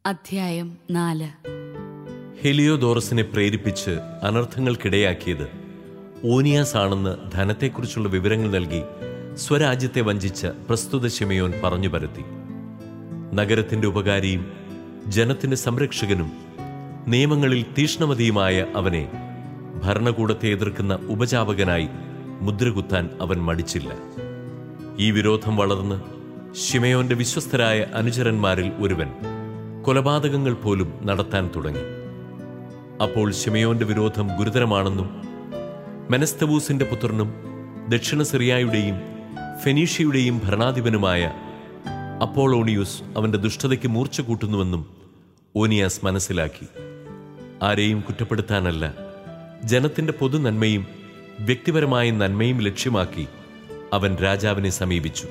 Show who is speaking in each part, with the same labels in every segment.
Speaker 1: അധ്യായം നാല്
Speaker 2: ഹെലിയോദോറസിനെ പ്രേരിപ്പിച്ച് അനർത്ഥങ്ങൾക്കിടയാക്കിയത് ഓനിയാസ് ആണെന്ന് ധനത്തെക്കുറിച്ചുള്ള വിവരങ്ങൾ നൽകി സ്വരാജ്യത്തെ വഞ്ചിച്ച പ്രസ്തുത ശിമയോൻ പറഞ്ഞു പരത്തി നഗരത്തിന്റെ ഉപകാരിയും ജനത്തിന്റെ സംരക്ഷകനും നിയമങ്ങളിൽ തീഷ്ണമതിയുമായ അവനെ ഭരണകൂടത്തെ എതിർക്കുന്ന ഉപജാപകനായി മുദ്രകുത്താൻ അവൻ മടിച്ചില്ല ഈ വിരോധം വളർന്ന് ശിമയോന്റെ വിശ്വസ്തരായ അനുചരന്മാരിൽ ഒരുവൻ കൊലപാതകങ്ങൾ പോലും നടത്താൻ തുടങ്ങി അപ്പോൾ ശിമയോന്റെ വിരോധം ഗുരുതരമാണെന്നും മെനസ്തവൂസിന്റെ പുത്രനും ദക്ഷിണ സിറിയായുടെയും ഫെനീഷ്യയുടെയും ഭരണാധിപനുമായ അപ്പോളോണിയൂസ് അവന്റെ ദുഷ്ടതയ്ക്ക് മൂർച്ച കൂട്ടുന്നുവെന്നും ഓനിയാസ് മനസ്സിലാക്കി ആരെയും കുറ്റപ്പെടുത്താനല്ല ജനത്തിന്റെ പൊതു നന്മയും വ്യക്തിപരമായ നന്മയും ലക്ഷ്യമാക്കി അവൻ രാജാവിനെ സമീപിച്ചു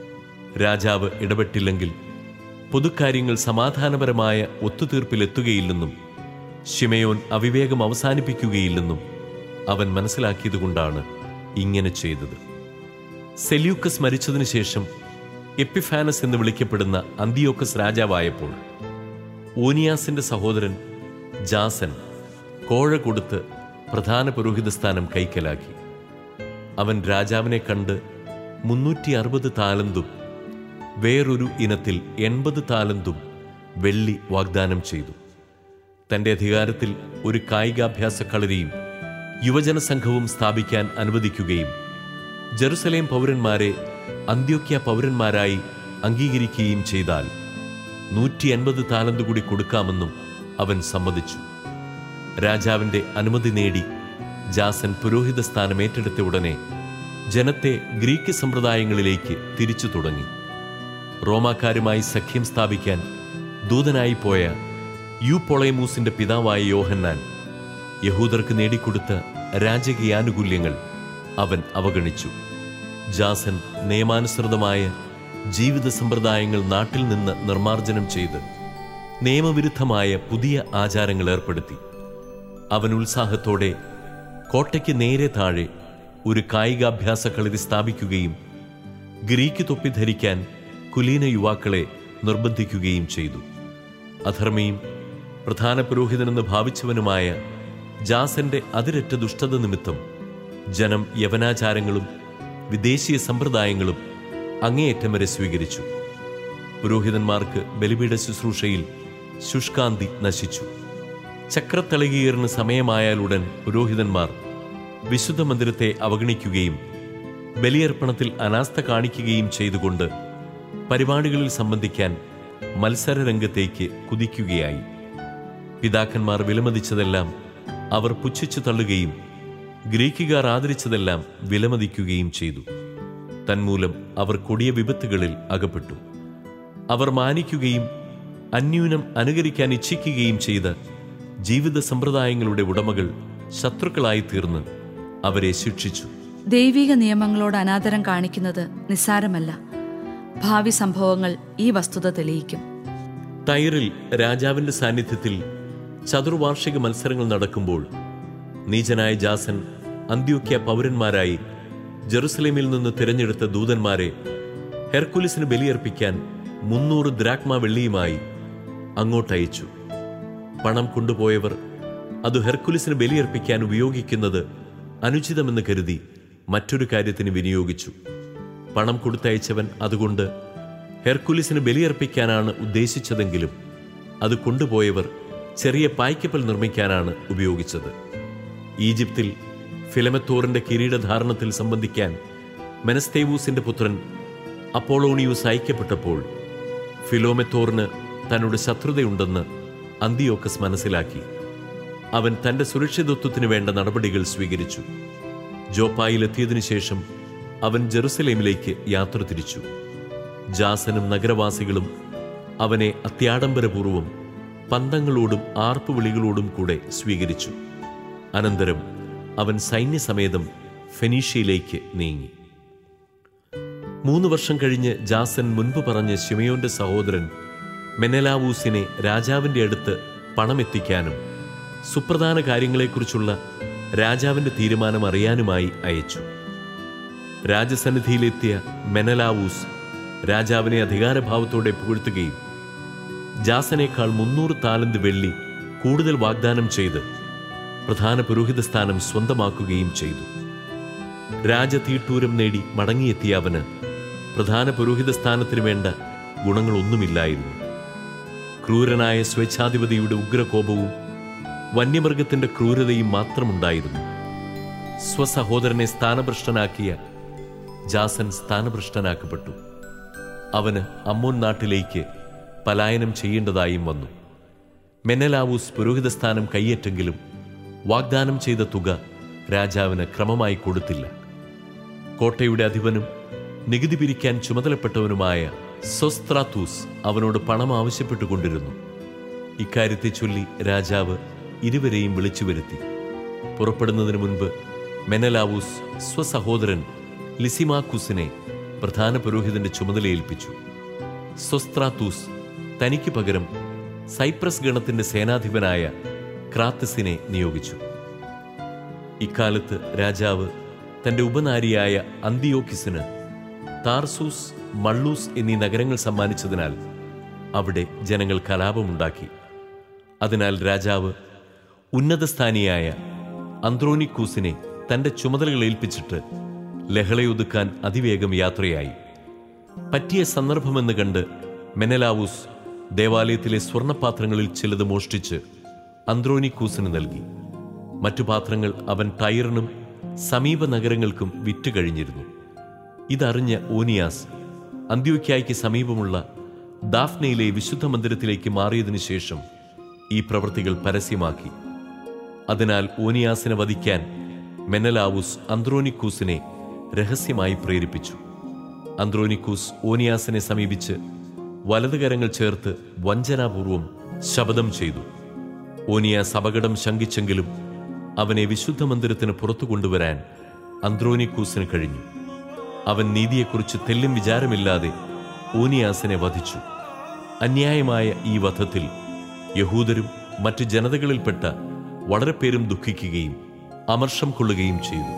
Speaker 2: രാജാവ് ഇടപെട്ടില്ലെങ്കിൽ പൊതുക്കാര്യങ്ങൾ സമാധാനപരമായ ഒത്തുതീർപ്പിലെത്തുകയില്ലെന്നും ഷിമയോൻ അവിവേകം അവസാനിപ്പിക്കുകയില്ലെന്നും അവൻ മനസ്സിലാക്കിയതുകൊണ്ടാണ് ഇങ്ങനെ ചെയ്തത് സെല്യൂക്കസ് മരിച്ചതിനു ശേഷം എപ്പിഫാനസ് എന്ന് വിളിക്കപ്പെടുന്ന അന്തിയോക്കസ് രാജാവായപ്പോൾ ഓനിയാസിന്റെ സഹോദരൻ ജാസൻ കോഴ കൊടുത്ത് പ്രധാന പുരോഹിത സ്ഥാനം കൈക്കലാക്കി അവൻ രാജാവിനെ കണ്ട് മുന്നൂറ്റി അറുപത് താലന്തും വേറൊരു ഇനത്തിൽ എൺപത് താലന്തും വെള്ളി വാഗ്ദാനം ചെയ്തു തന്റെ അധികാരത്തിൽ ഒരു കായികാഭ്യാസ കളരിയും യുവജന സംഘവും സ്ഥാപിക്കാൻ അനുവദിക്കുകയും ജെറുസലേം പൗരന്മാരെ അന്ത്യോക്യ പൗരന്മാരായി അംഗീകരിക്കുകയും ചെയ്താൽ നൂറ്റി എൺപത് താലന്ത് കൂടി കൊടുക്കാമെന്നും അവൻ സമ്മതിച്ചു രാജാവിന്റെ അനുമതി നേടി ജാസൻ പുരോഹിത സ്ഥാനം ഏറ്റെടുത്ത ഉടനെ ജനത്തെ ഗ്രീക്ക് സമ്പ്രദായങ്ങളിലേക്ക് തിരിച്ചു തുടങ്ങി റോമാക്കാരുമായി സഖ്യം സ്ഥാപിക്കാൻ ദൂതനായി പോയ യുപൊളൈമൂസിന്റെ പിതാവായ യോഹന്നാൻ യഹൂദർക്ക് നേടിക്കൊടുത്ത രാജകീയാനുകൂല്യങ്ങൾ അവൻ അവഗണിച്ചു ജാസൻ നിയമാനുസൃതമായ ജീവിത സമ്പ്രദായങ്ങൾ നാട്ടിൽ നിന്ന് നിർമ്മാർജ്ജനം ചെയ്ത് നിയമവിരുദ്ധമായ പുതിയ ആചാരങ്ങൾ ഏർപ്പെടുത്തി അവൻ ഉത്സാഹത്തോടെ കോട്ടയ്ക്ക് നേരെ താഴെ ഒരു കായികാഭ്യാസ കളരി സ്ഥാപിക്കുകയും ഗ്രീക്ക് തൊപ്പി ധരിക്കാൻ കുലീന യുവാക്കളെ നിർബന്ധിക്കുകയും ചെയ്തു അധർമ്മിയും പ്രധാന പുരോഹിതനെന്ന് ഭാവിച്ചവനുമായ ജാസന്റെ അതിരറ്റ ദുഷ്ടത നിമിത്തം ജനം യവനാചാരങ്ങളും വിദേശീയ സമ്പ്രദായങ്ങളും അങ്ങേയറ്റം വരെ സ്വീകരിച്ചു പുരോഹിതന്മാർക്ക് ബലിപീഠ ശുശ്രൂഷയിൽ ശുഷ്കാന്തി നശിച്ചു ചക്രത്തളികീറിന് സമയമായാലുടൻ പുരോഹിതന്മാർ വിശുദ്ധ മന്ദിരത്തെ അവഗണിക്കുകയും ബലിയർപ്പണത്തിൽ അനാസ്ഥ കാണിക്കുകയും ചെയ്തുകൊണ്ട് പരിപാടികളിൽ സംബന്ധിക്കാൻ മത്സരരംഗത്തേക്ക് കുതിക്കുകയായി പിതാക്കന്മാർ വിലമതിച്ചതെല്ലാം അവർ പുച്ഛിച്ചു തള്ളുകയും ഗ്രീക്കുകാർ ആദരിച്ചതെല്ലാം വിലമതിക്കുകയും ചെയ്തു തന്മൂലം അവർ കൊടിയ വിപത്തുകളിൽ അകപ്പെട്ടു അവർ മാനിക്കുകയും അന്യൂനം അനുകരിക്കാൻ ഇച്ഛിക്കുകയും ചെയ്ത ജീവിത സമ്പ്രദായങ്ങളുടെ ഉടമകൾ ശത്രുക്കളായി തീർന്ന് അവരെ ശിക്ഷിച്ചു
Speaker 1: ദൈവിക നിയമങ്ങളോട് അനാദരം കാണിക്കുന്നത് നിസ്സാരമല്ല ഭാവി സംഭവങ്ങൾ ഈ വസ്തുത തെളിയിക്കും
Speaker 2: തൈറിൽ രാജാവിന്റെ സാന്നിധ്യത്തിൽ ചതുർവാർഷിക മത്സരങ്ങൾ നടക്കുമ്പോൾ നീചനായ ജാസൻ അന്ത്യോക്യ പൗരന്മാരായി ജെറുസലേമിൽ നിന്ന് തിരഞ്ഞെടുത്ത ദൂതന്മാരെ ഹെർക്കുലിസിന് ബലിയർപ്പിക്കാൻ മുന്നൂറ് ദ്രാക്മ വെള്ളിയുമായി അങ്ങോട്ടയച്ചു പണം കൊണ്ടുപോയവർ അത് ഹെർക്കുലിസിന് ബലിയർപ്പിക്കാൻ ഉപയോഗിക്കുന്നത് അനുചിതമെന്ന് കരുതി മറ്റൊരു കാര്യത്തിന് വിനിയോഗിച്ചു പണം കൊടുത്തയച്ചവൻ അതുകൊണ്ട് ഹെർക്കുലിസിന് ബലിയർപ്പിക്കാനാണ് ഉദ്ദേശിച്ചതെങ്കിലും അത് കൊണ്ടുപോയവർ ചെറിയ പായ്ക്കപ്പൽ നിർമ്മിക്കാനാണ് ഉപയോഗിച്ചത് ഈജിപ്തിൽ ഫിലമത്തോറിന്റെ കിരീടധാരണത്തിൽ സംബന്ധിക്കാൻ മെനസ്തേവൂസിന്റെ പുത്രൻ അപ്പോളോണിയൂസ് അയക്കപ്പെട്ടപ്പോൾ ഫിലോമെത്തോറിന് തന്നോട് ശത്രുതയുണ്ടെന്ന് അന്തിയോക്കസ് മനസ്സിലാക്കി അവൻ തന്റെ സുരക്ഷിതത്വത്തിന് വേണ്ട നടപടികൾ സ്വീകരിച്ചു ജോപ്പായിലെത്തിയതിനു ശേഷം അവൻ ജെറുസലേമിലേക്ക് യാത്ര തിരിച്ചു ജാസനും നഗരവാസികളും അവനെ അത്യാഡംബരപൂർവം പന്തങ്ങളോടും ആർപ്പുവിളികളോടും കൂടെ സ്വീകരിച്ചു അനന്തരം അവൻ സൈന്യസമേതം ഫെനീഷ്യയിലേക്ക് നീങ്ങി മൂന്ന് വർഷം കഴിഞ്ഞ് ജാസൻ മുൻപ് പറഞ്ഞ ശിമയോന്റെ സഹോദരൻ മെനലാവൂസിനെ രാജാവിന്റെ അടുത്ത് പണമെത്തിക്കാനും സുപ്രധാന കാര്യങ്ങളെക്കുറിച്ചുള്ള രാജാവിന്റെ തീരുമാനം അറിയാനുമായി അയച്ചു രാജസന്നിധിയിലെത്തിയ മെനലാവൂസ് രാജാവിനെ അധികാരഭാവത്തോടെ പുകഴ്ത്തുകയും ജാസനേക്കാൾ മുന്നൂറ് താലന്ത് വെള്ളി കൂടുതൽ വാഗ്ദാനം ചെയ്ത് പ്രധാന പുരോഹിത സ്ഥാനം സ്വന്തമാക്കുകയും ചെയ്തു രാജതീട്ടൂരം നേടി മടങ്ങിയെത്തിയ അവന് പ്രധാന പുരോഹിത സ്ഥാനത്തിന് വേണ്ട ഗുണങ്ങളൊന്നുമില്ലായിരുന്നു ക്രൂരനായ സ്വേച്ഛാധിപതിയുടെ ഉഗ്രകോപവും വന്യമൃഗത്തിന്റെ ക്രൂരതയും മാത്രമുണ്ടായിരുന്നു സ്വസഹോദരനെ സ്ഥാനഭ്രഷ്ടനാക്കിയ ജാസൻ സ്ഥാനഭ്രഷ്ടനാക്കപ്പെട്ടു അവന് അമ്മോൻ നാട്ടിലേക്ക് പലായനം ചെയ്യേണ്ടതായും വന്നു മെനലാവൂസ് പുരോഹിത സ്ഥാനം കൈയേറ്റെങ്കിലും വാഗ്ദാനം ചെയ്ത തുക രാജാവിന് ക്രമമായി കൊടുത്തില്ല കോട്ടയുടെ അധിപനും നികുതി പിരിക്കാൻ ചുമതലപ്പെട്ടവനുമായ സൊസ്ത്രാത്തൂസ് അവനോട് പണം ആവശ്യപ്പെട്ടുകൊണ്ടിരുന്നു ഇക്കാര്യത്തെ ചൊല്ലി രാജാവ് ഇരുവരെയും വിളിച്ചു വരുത്തി പുറപ്പെടുന്നതിന് മുൻപ് മെനലാവൂസ് സ്വസഹോദരൻ ലിസിമാക്കുസിനെ പ്രധാന പുരോഹിതന്റെ ചുമതലയേൽപ്പിച്ചു സൊസ്ത്രാത്തൂസ് തനിക്ക് പകരം സൈപ്രസ് ഗണത്തിന്റെ സേനാധിപനായ ക്രാത്തസിനെ നിയോഗിച്ചു ഇക്കാലത്ത് രാജാവ് തന്റെ ഉപനാരിയായ അന്തിയോക്കിസിന് താർസൂസ് മള്ളൂസ് എന്നീ നഗരങ്ങൾ സമ്മാനിച്ചതിനാൽ അവിടെ ജനങ്ങൾ കലാപമുണ്ടാക്കി അതിനാൽ രാജാവ് ഉന്നതസ്ഥാനിയായ അന്ത്രോനിക്കൂസിനെ തന്റെ ചുമതലകൾ ഏൽപ്പിച്ചിട്ട് ലഹളയൊതുക്കാൻ അതിവേഗം യാത്രയായി പറ്റിയ സന്ദർഭമെന്ന് കണ്ട് മെനലാവൂസ് ദേവാലയത്തിലെ സ്വർണപാത്രങ്ങളിൽ ചിലത് മോഷ്ടിച്ച് അന്ത്രോനിക്കൂസിന് നൽകി മറ്റു പാത്രങ്ങൾ അവൻ ടൈറിനും സമീപ നഗരങ്ങൾക്കും വിറ്റുകഴിഞ്ഞിരുന്നു ഇതറിഞ്ഞ ഓനിയാസ് അന്ത്യോക്യായ്ക്ക് സമീപമുള്ള ദാഫ്നയിലെ വിശുദ്ധ മന്ദിരത്തിലേക്ക് മാറിയതിനു ശേഷം ഈ പ്രവൃത്തികൾ പരസ്യമാക്കി അതിനാൽ ഓനിയാസിനെ വധിക്കാൻ മെനലാവൂസ് അന്ത്രോനിക്കൂസിനെ രഹസ്യമായി പ്രേരിപ്പിച്ചു അന്ത്രോനിക്കൂസ് ഓനിയാസിനെ സമീപിച്ച് വലതുകരങ്ങൾ ചേർത്ത് വഞ്ചനാപൂർവം ശപഥം ചെയ്തു ഓനിയാസ് അപകടം ശങ്കിച്ചെങ്കിലും അവനെ വിശുദ്ധ മന്ദിരത്തിന് പുറത്തു കൊണ്ടുവരാൻ അന്ത്രോനിക്കൂസിന് കഴിഞ്ഞു അവൻ നീതിയെക്കുറിച്ച് തെല്ലും വിചാരമില്ലാതെ ഓനിയാസിനെ വധിച്ചു അന്യായമായ ഈ വധത്തിൽ യഹൂദരും മറ്റു ജനതകളിൽപ്പെട്ട വളരെ പേരും ദുഃഖിക്കുകയും അമർഷം കൊള്ളുകയും ചെയ്തു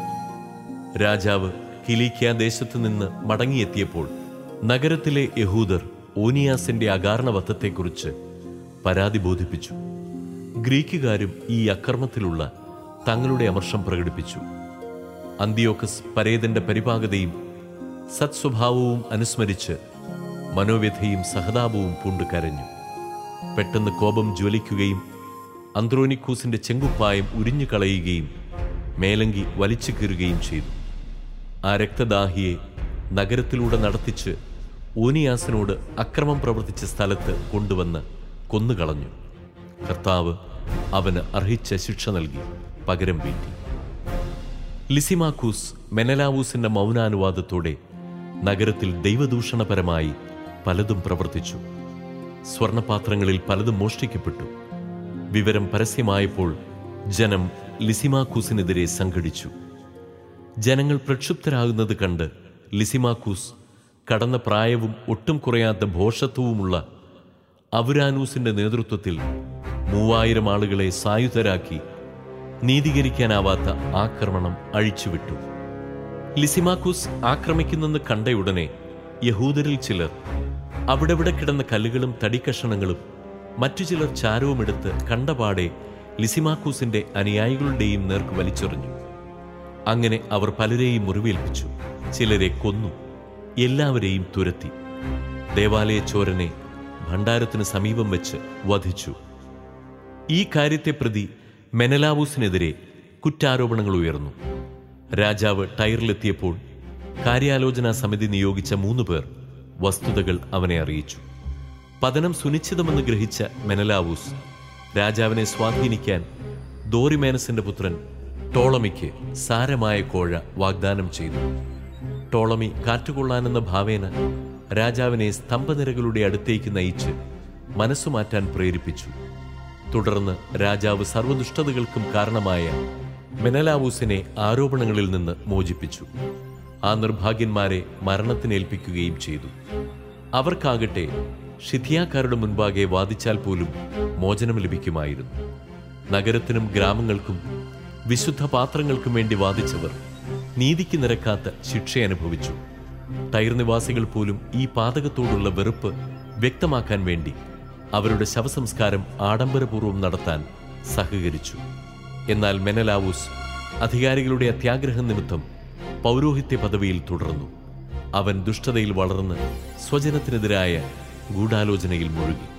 Speaker 2: രാജാവ് കിലീക്യ ദേശത്തു നിന്ന് മടങ്ങിയെത്തിയപ്പോൾ നഗരത്തിലെ യഹൂദർ ഓനിയാസിന്റെ അകാരണവധത്തെക്കുറിച്ച് പരാതി ബോധിപ്പിച്ചു ഗ്രീക്കുകാരും ഈ അക്രമത്തിലുള്ള തങ്ങളുടെ അമർഷം പ്രകടിപ്പിച്ചു അന്തിയോക്കസ് പരേതന്റെ പരിപാകതയും സത്സ്വഭാവവും അനുസ്മരിച്ച് മനോവ്യഥയും സഹതാപവും പൂണ്ട് കരഞ്ഞു പെട്ടെന്ന് കോപം ജ്വലിക്കുകയും അന്ത്രോനിക്കൂസിന്റെ ചെങ്കുപ്പായം ഉരിഞ്ഞു കളയുകയും മേലങ്കി വലിച്ചു കീറുകയും ചെയ്തു ആ രക്തദാഹിയെ നഗരത്തിലൂടെ നടത്തിച്ച് ഓനിയാസിനോട് അക്രമം പ്രവർത്തിച്ച സ്ഥലത്ത് കൊണ്ടുവന്ന് കൊന്നുകളഞ്ഞു കർത്താവ് അവന് അർഹിച്ച ശിക്ഷ നൽകി പകരം വീട്ടി ലിസിമാക്കൂസ് മെനലാവൂസിന്റെ മൗനാനുവാദത്തോടെ നഗരത്തിൽ ദൈവദൂഷണപരമായി പലതും പ്രവർത്തിച്ചു സ്വർണപാത്രങ്ങളിൽ പലതും മോഷ്ടിക്കപ്പെട്ടു വിവരം പരസ്യമായപ്പോൾ ജനം ലിസിമാക്കൂസിനെതിരെ സംഘടിച്ചു ജനങ്ങൾ പ്രക്ഷുബ്ധരാകുന്നത് കണ്ട് ലിസിമാക്കൂസ് കടന്ന പ്രായവും ഒട്ടും കുറയാത്ത ഭോഷത്വവുമുള്ള അവരാനൂസിന്റെ നേതൃത്വത്തിൽ മൂവായിരം ആളുകളെ സായുധരാക്കി നീതീകരിക്കാനാവാത്ത ആക്രമണം അഴിച്ചുവിട്ടു ലിസിമാക്കൂസ് ആക്രമിക്കുന്നെന്ന് കണ്ടയുടനെ യഹൂദരിൽ ചിലർ അവിടെവിടെ കിടന്ന കല്ലുകളും തടിക്കഷണങ്ങളും മറ്റു ചിലർ ചാരവുമെടുത്ത് കണ്ടപാടെ ലിസിമാക്കൂസിന്റെ അനുയായികളുടെയും നേർക്ക് വലിച്ചെറിഞ്ഞു അങ്ങനെ അവർ പലരെയും മുറിവേൽപ്പിച്ചു ചിലരെ കൊന്നു എല്ലാവരെയും തുരത്തി ദേവാലയ ചോരനെ ഭണ്ഡാരത്തിന് സമീപം വെച്ച് വധിച്ചു ഈ കാര്യത്തെ പ്രതി മെനലാവൂസിനെതിരെ കുറ്റാരോപണങ്ങൾ ഉയർന്നു രാജാവ് ടയറിലെത്തിയപ്പോൾ കാര്യാലോചനാ സമിതി നിയോഗിച്ച മൂന്ന് പേർ വസ്തുതകൾ അവനെ അറിയിച്ചു പതനം സുനിശ്ചിതമെന്ന് ഗ്രഹിച്ച മെനലാവൂസ് രാജാവിനെ സ്വാധീനിക്കാൻ ദോറിമേനസിന്റെ പുത്രൻ ടോളമിക്ക് സാരമായ കോഴ വാഗ്ദാനം ചെയ്തു ടോളമി കാറ്റുകൊള്ളാനെന്ന ഭാവേന രാജാവിനെ സ്തംഭനിരകളുടെ അടുത്തേക്ക് നയിച്ച് മനസ്സുമാറ്റാൻ പ്രേരിപ്പിച്ചു തുടർന്ന് രാജാവ് സർവ്വദുഷ്ടതകൾക്കും കാരണമായ മെനലാവൂസിനെ ആരോപണങ്ങളിൽ നിന്ന് മോചിപ്പിച്ചു ആ നിർഭാഗ്യന്മാരെ മരണത്തിനേൽപ്പിക്കുകയും ചെയ്തു അവർക്കാകട്ടെ ഷിഥിയാക്കാരുടെ മുൻപാകെ വാദിച്ചാൽ പോലും മോചനം ലഭിക്കുമായിരുന്നു നഗരത്തിനും ഗ്രാമങ്ങൾക്കും വിശുദ്ധ പാത്രങ്ങൾക്കും വേണ്ടി വാദിച്ചവർ നീതിക്ക് നിരക്കാത്ത ശിക്ഷ അനുഭവിച്ചു ടൈർ നിവാസികൾ പോലും ഈ പാതകത്തോടുള്ള വെറുപ്പ് വ്യക്തമാക്കാൻ വേണ്ടി അവരുടെ ശവസംസ്കാരം ആഡംബരപൂർവ്വം നടത്താൻ സഹകരിച്ചു എന്നാൽ മെനലാവൂസ് അധികാരികളുടെ അത്യാഗ്രഹം നിമിത്തം പൗരോഹിത്യ പദവിയിൽ തുടർന്നു അവൻ ദുഷ്ടതയിൽ വളർന്ന് സ്വജനത്തിനെതിരായ ഗൂഢാലോചനയിൽ മുഴുകി